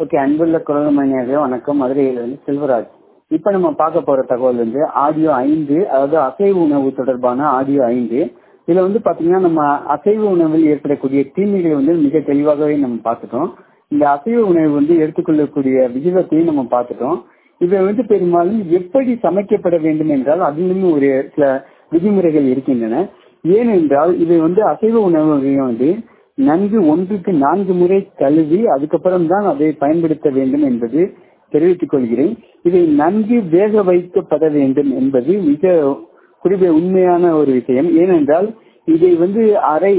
okay அன்புள்ள குரல்மணியாக வணக்கம் மதுரையிலிருந்து செல்வராஜ் இப்ப நம்ம பார்க்க போற தகவல் வந்து ஆடியோ ஐந்து அதாவது அசைவ உணவு தொடர்பான ஆடியோ ஐந்து இதுல வந்து பாத்தீங்கன்னா நம்ம அசைவ உணவில் ஏற்படக்கூடிய தீமைகளை வந்து மிக தெளிவாகவே நம்ம பார்த்துட்டோம் இந்த அசைவ உணவு வந்து எடுத்துக்கொள்ளக்கூடிய விகிதத்தையும் நம்ம பார்த்துட்டோம் இவை வந்து பெரும்பாலும் எப்படி சமைக்கப்பட வேண்டும் என்றால் அதிலுமே ஒரு சில விதிமுறைகள் இருக்கின்றன ஏனென்றால் இவை வந்து அசைவ உணவு வந்து நன்கு ஒன்றுக்கு நான்கு முறை கழுவி அதுக்கப்புறம் தான் அதை பயன்படுத்த வேண்டும் என்பது தெரிவித்துக் கொள்கிறேன் இதை நன்கு வேக வைக்கப்பட வேண்டும் என்பது மிக குறிப்பிட உண்மையான ஒரு விஷயம் ஏனென்றால் இதை வந்து அரை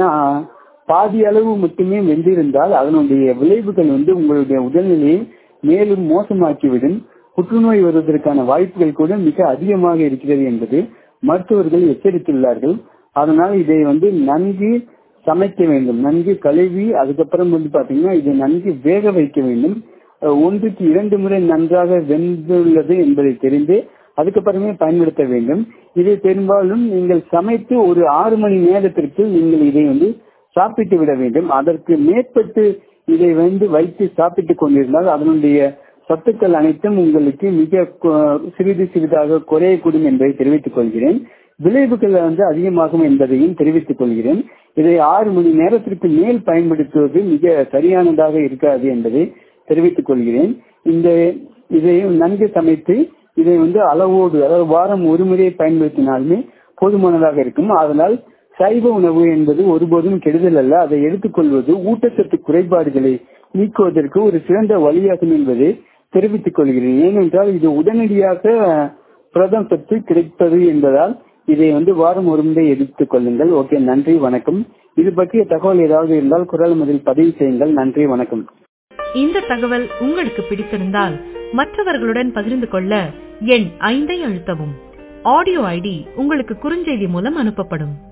பாதி அளவு மட்டுமே வெந்திருந்தால் அதனுடைய விளைவுகள் வந்து உங்களுடைய உடல்நிலையை மேலும் மோசமாக்கிவிடும் புற்றுநோய் வருவதற்கான வாய்ப்புகள் கூட மிக அதிகமாக இருக்கிறது என்பது மருத்துவர்கள் எச்சரித்துள்ளார்கள் அதனால் இதை வந்து நன்கு சமைக்க வேண்டும் நன்கு கழுவி அதுக்கப்புறம் வந்து பாத்தீங்கன்னா இதை நன்கு வேக வைக்க வேண்டும் ஒன்றுக்கு இரண்டு முறை நன்றாக வெந்துள்ளது என்பதை தெரிந்து அதுக்கப்புறமே பயன்படுத்த வேண்டும் இதை பெரும்பாலும் நீங்கள் சமைத்து ஒரு ஆறு மணி நேரத்திற்கு நீங்கள் இதை வந்து சாப்பிட்டு விட வேண்டும் அதற்கு மேற்பட்டு இதை வந்து வைத்து சாப்பிட்டுக் கொண்டிருந்தால் அதனுடைய சத்துக்கள் அனைத்தும் உங்களுக்கு மிக சிறிது சிறிதாக குறையக்கூடும் என்பதை தெரிவித்துக் கொள்கிறேன் விளைவுகள் வந்து அதிகமாகும் என்பதையும் தெரிவித்துக் கொள்கிறேன் இதை ஆறு மணி நேரத்திற்கு மேல் பயன்படுத்துவது மிக சரியானதாக இருக்காது என்பதை தெரிவித்துக் கொள்கிறேன் இந்த இதை நன்கு சமைத்து இதை வந்து அளவோடு அதாவது வாரம் ஒரு முறை பயன்படுத்தினாலுமே போதுமானதாக இருக்கும் அதனால் சைவ உணவு என்பது ஒருபோதும் கெடுதல் அல்ல அதை எடுத்துக்கொள்வது ஊட்டச்சத்து குறைபாடுகளை நீக்குவதற்கு ஒரு சிறந்த வழியாகும் என்பதை தெரிவித்துக் கொள்கிறேன் ஏனென்றால் இது உடனடியாக புரதம் சத்து கிடைப்பது என்பதால் இதை வந்து வாரம் ஒரு முறை எடுத்துக் கொள்ளுங்கள் ஓகே நன்றி வணக்கம் இது பற்றிய தகவல் ஏதாவது இருந்தால் குரல் முதல் பதிவு செய்யுங்கள் நன்றி வணக்கம் இந்த தகவல் உங்களுக்கு பிடித்திருந்தால் மற்றவர்களுடன் பகிர்ந்து கொள்ள எண் ஐந்தை அழுத்தவும் ஆடியோ ஐடி உங்களுக்கு குறுஞ்செய்தி மூலம் அனுப்பப்படும்